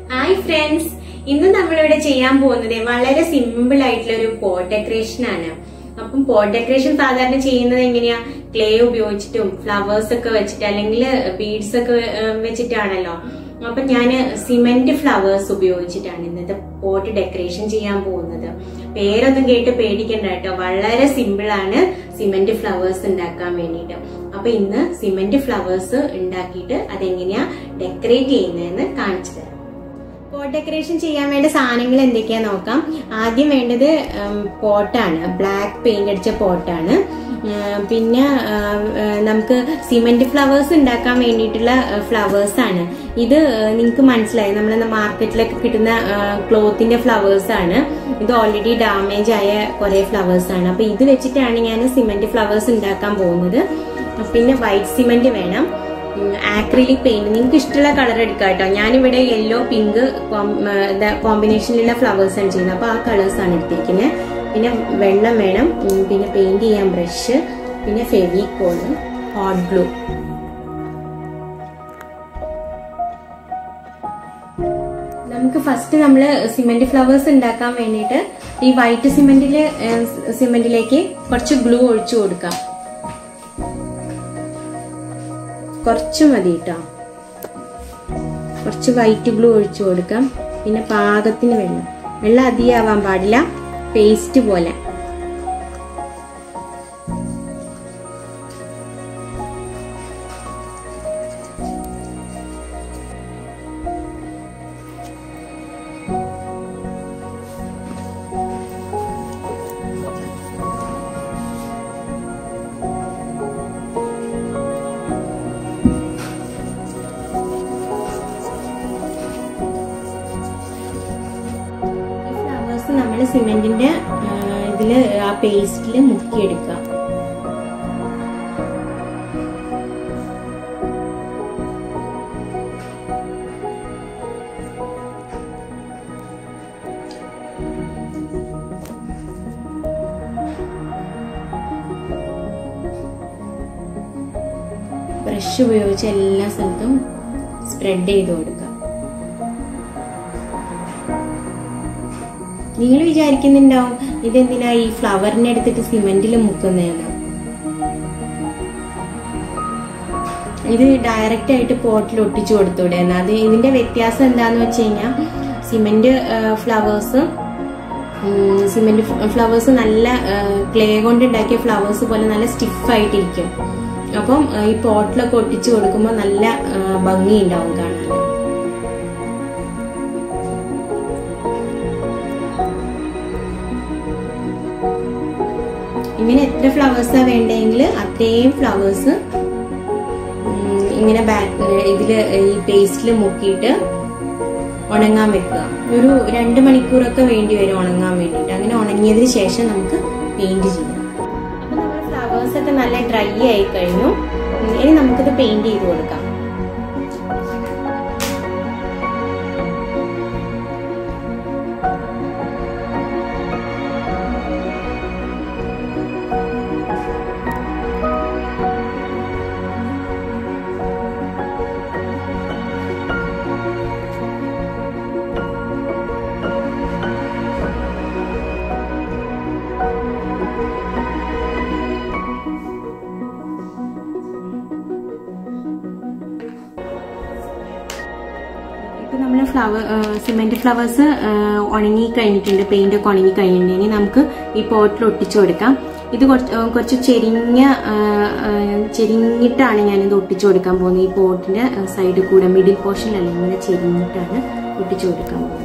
hi friends ഇന്ന് നമ്മളിവിടെ ചെയ്യാൻ പോകുന്നത് വളരെ സിമ്പിൾ ആയിട്ടുള്ള ഒരു പോട്ട് ഡെക്കറേഷൻ ആണ് അപ്പം പോട്ട് ഡെക്കറേഷൻ സാധാരണ ചെയ്യുന്നത് എങ്ങനെയാ ക്ലേ ഉപയോഗിച്ചിട്ടും ഫ്ലവേഴ്സ് ഒക്കെ വെച്ചിട്ട് അല്ലെങ്കിൽ ബീഡ്സ് ഒക്കെ ഏഹ്, വെച്ചിട്ടാണല്ലോ അപ്പൊ ഞാൻ സിമെന്റ് ഫ്ലവേഴ്സ് ഉപയോഗിച്ചിട്ടാണ് ഇന്നത്തെ പോട്ട് ഡെക്കറേഷൻ ചെയ്യാൻ പോകുന്നത് പേരൊന്നും കേട്ട് പേടിക്കണ്ട കേട്ടോ വളരെ സിമ്പിൾ ആണ് സിമെന്റ് ഫ്ലവേഴ്സ് ഉണ്ടാക്കാൻ വേണ്ടിയിട്ട് അപ്പൊ ഇന്ന് സിമെന്റ് ഫ്ലവേഴ്സ് ഉണ്ടാക്കിയിട്ട് അതെങ്ങനെയാ ഡെക്കറേറ്റ് ചെയ്യുന്നതെന്ന് കാണിച്ചു തരാം പോട്ട് ഡെക്കറേഷൻ ചെയ്യാൻ വേണ്ട സാധനങ്ങൾ എന്തൊക്കെയാ നോക്കാം ആദ്യം വേണ്ടത് ഉം, പോട്ടാണ് ബ്ലാക്ക് പെയിന്റ് അടിച്ച പോട്ടാണ് ഉം, പിന്നെ ഉം, ഉം, നമുക്ക് സിമെന്റ് ഫ്ലവേഴ്സ് ഉണ്ടാക്കാൻ വേണ്ടിയിട്ടുള്ള ഫ്ലവേഴ്സ് ആണ് ഇത് നിങ്ങൾക്ക് മനസ്സിലായി നമ്മൾ മാർക്കറ്റിലൊക്കെ കിട്ടുന്ന ക്ലോത്തിന്റെ ഫ്ലവേഴ്സ് ആണ് ഇത് ഓൾറെഡി ഡാമേജ് ആയ കുറെ ഫ്ലവേഴ്സ് ആണ് അപ്പൊ ഇത് വെച്ചിട്ടാണ് ഞാൻ സിമെന്റ് ഫ്ലവേഴ്സ് ഉണ്ടാക്കാൻ പോകുന്നത് പിന്നെ വൈറ്റ് സിമെന്റ് വേണം ആക്രിലിക് പെയിന്റ് നിങ്ങൾക്ക് ഇഷ്ടമുള്ള കളർ എടുക്കാം കേട്ടോ ഞാനിവിടെ യെല്ലോ പിങ്ക് കോമ്പിനേഷനിലുള്ള ഫ്ലവേഴ്സ് ആണ് ചെയ്യുന്നത് അപ്പൊ ആ കളേഴ്സ് ആണ് എടുത്തിരിക്കുന്നത് പിന്നെ വെള്ളം വേണം ഉം, പിന്നെ പെയിന്റ് ചെയ്യാൻ ബ്രഷ് പിന്നെ ഫെവിക്കോള് ഹോട്ട് ഗ്ലൂ നമുക്ക് ഫസ്റ്റ് നമ്മൾ സിമെന്റ് ഫ്ലവേഴ്സ് ഉണ്ടാക്കാൻ വേണ്ടിയിട്ട് ഈ വൈറ്റ് സിമെന്റില് സിമെന്റിലേക്ക് കുറച്ച് ഗ്ലൂ ഒഴിച്ചു കൊടുക്കാം കുറച്ച് മതി കേട്ടോ കുറച്ച് വൈറ്റ് ഗ്ലൂ ഒഴിച്ചു കൊടുക്കാം പിന്നെ പാകത്തിന് വെള്ളം വെള്ളം അധികമാവാൻ പാടില്ല പേസ്റ്റ് പോലെ ഈ ഫ്ലവേഴ്സ് നമ്മൾ സിമെന്റിന്റെ ഇതില് ആ പേസ്റ്റിൽ മുക്കിയെടുക്കുക ബ്രഷ് ഉപയോഗിച്ച് എല്ലാ സ്ഥലത്തും സ്പ്രെഡ് ചെയ്ത് കൊടുക്കുക നിങ്ങൾ വിചാരിക്കുന്നുണ്ടാവും ഇതെന്തിനാ ഈ ഫ്ലവറിനെ എടുത്തിട്ട് സിമെന്റിൽ മുക്കുന്നതെന്ന് ഇത് ഡയറക്റ്റ് ആയിട്ട് പോട്ടിൽ ഒട്ടിച്ചു കൊടുത്തൂടെ എന്ന് അത് ഇതിന്റെ വ്യത്യാസം എന്താന്ന് വെച്ച് കഴിഞ്ഞാൽ സിമെന്റ് ഫ്ലവേഴ്സ് സിമെന്റ് ഫ്ലവേഴ്സ് നല്ല ക്ലേ കൊണ്ട് ഉണ്ടാക്കിയ ഫ്ലവേഴ്സ് പോലെ നല്ല സ്റ്റിഫ് ആയിട്ടിരിക്കും അപ്പം ആ, ഈ പോട്ടിലൊക്കെ ഒട്ടിച്ചു കൊടുക്കുമ്പോൾ നല്ല ആ, ഭംഗി ഉണ്ടാവും കാണാൻ ഇങ്ങനെ എത്ര ഫ്ലവേഴ്സാ വേണ്ടെങ്കിൽ അത്രയും ഫ്ലവേഴ്സ് ഇങ്ങനെ ബാറ്റ് ഇതില് ഈ പേസ്റ്റിൽ മുക്കിയിട്ട് ഉണങ്ങാൻ വെക്കുക ഒരു രണ്ട് മണിക്കൂറൊക്കെ വേണ്ടി വരും ഉണങ്ങാൻ വേണ്ടിയിട്ട് അങ്ങനെ ഉണങ്ങിയതിന് ശേഷം നമുക്ക് പെയിന്റ് ചെയ്യാം അപ്പൊ നമ്മുടെ ഫ്ലവേഴ്സ് ഒക്കെ നല്ല ഡ്രൈ ആയി കഴിഞ്ഞു ഉം, ഇനി നമുക്കിത് പെയിന്റ് ചെയ്ത് കൊടുക്കാം ഇപ്പൊ നമ്മൾ ഫ്ലവർ സിമെന്റ് ഫ്ലവേഴ്സ് ഉണങ്ങി കഴിഞ്ഞിട്ടുണ്ട് പെയിന്റ് ഒക്കെ ഉണങ്ങി കഴിഞ്ഞിട്ടുണ്ട് ഇനി നമുക്ക് ഈ പോട്ടിൽ ഒട്ടിച്ചു കൊടുക്കാം ഇത് കുറച്ച് ഏഹ് കുറച്ച് ചെരിഞ്ഞ ഏഹ്, ഏഹ്, ചെരിഞ്ഞിട്ടാണ് ഞാനിത് ഒട്ടിച്ചു കൊടുക്കാൻ പോകുന്നത് ഈ പോട്ടിന്റെ സൈഡിൽ കൂടെ മിഡിൽ പോർഷനിലല്ല ഇങ്ങനെ ചെരിഞ്ഞിട്ടാണ് ഒട്ടിച്ചു കൊടുക്കാൻ പോകുന്നത്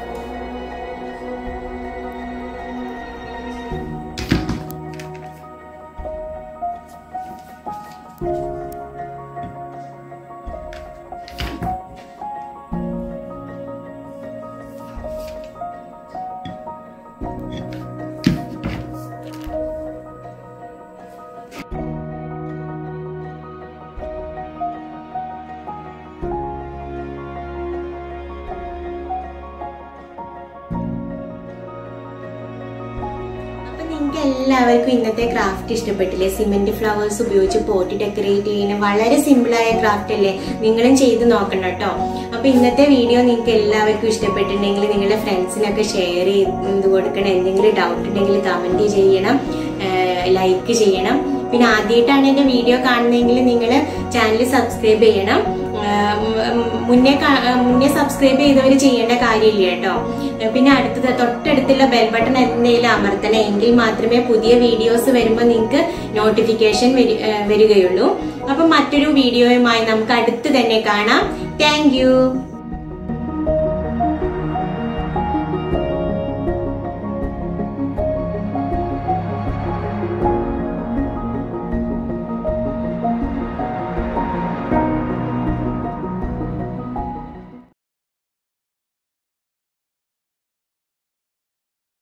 നിങ്ങൾക്ക് എല്ലാവർക്കും ഇന്നത്തെ ക്രാഫ്റ്റ് ഇഷ്ടപ്പെട്ടില്ലേ സിമെന്റ് ഫ്ലവേഴ്സ് ഉപയോഗിച്ച് പോട്ട് ഡെക്കറേറ്റ് ചെയ്യുന്ന വളരെ സിമ്പിളായ ക്രാഫ്റ്റ് അല്ലേ നിങ്ങളും ചെയ്ത് നോക്കണം കേട്ടോ അപ്പൊ അപ്പൊ ഇന്നത്തെ വീഡിയോ നിങ്ങൾക്ക് എല്ലാവർക്കും ഇഷ്ടപ്പെട്ടിട്ടുണ്ടെങ്കിൽ നിങ്ങളുടെ ഫ്രണ്ട്സിനൊക്കെ ഷെയർ ചെയ്ത് കൊടുക്കണം എന്തെങ്കിലും ഡൗട്ട് ഉണ്ടെങ്കിൽ കമന്റ് ചെയ്യണം ലൈക്ക് ചെയ്യണം പിന്നെ ആദ്യമായിട്ടാണ് എന്റെ വീഡിയോ കാണുന്നതെങ്കിൽ നിങ്ങൾ ചാനൽ സബ്സ്ക്രൈബ് ചെയ്യണം ആഹ് ഉം മുന്നേ കാ- മുന്നേ സബ്സ്ക്രൈബ് ചെയ്തവർ ചെയ്യേണ്ട കാര്യമില്ല കേട്ടോ പിന്നെ അടുത്തത് തൊട്ടടുത്തുള്ള ബെൽ ബട്ടൺ എന്തെങ്കിലും അമർത്തണം എങ്കിൽ മാത്രമേ പുതിയ വീഡിയോസ് വരുമ്പോൾ നിങ്ങൾക്ക് നോട്ടിഫിക്കേഷൻ വരികയുള്ളൂ അപ്പം മറ്റൊരു വീഡിയോയുമായി നമുക്ക് അടുത്ത് തന്നെ കാണാം താങ്ക്